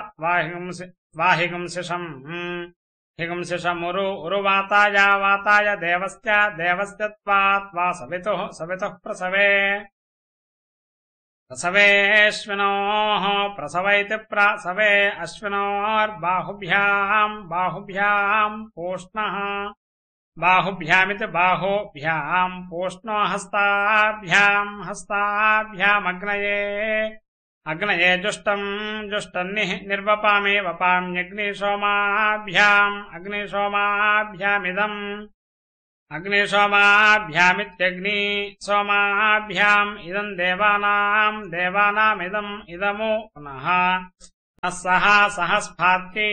వాహిగుంసి వాహిగుంసిషం హిగుంసిషమురు ఉరువాతాయ వాతాయ దేవస్య దేవస్య త్వాత్ వా సవితుః సవితుః ప్రసవే ప్రసవేశ్వినోః ప్రసవైతి ప్రసవే అశ్వినోర్బాహుభ్యాम् బాహుభ్యాम् పూష్ణः బాహుభ్యామితి బాహోభ్యాम् పూష్ణో హస్తాభ్యాम् హస్తాభ్యామగ్నయే అగ్నయే జుష్టम् జుష్టన్నిः నిర్వపామి వపామ్యగ్నిసోమాభ్యాम् అగ్నిసోమాభ్యామిదम् అగ్నిసోమాభ్యామిత్యగ్ని సోమాభ్యాम् ఇదम् దేవానాम् దేవానామిదम् ఇదము పునః సహ సహస్ఫాత్కి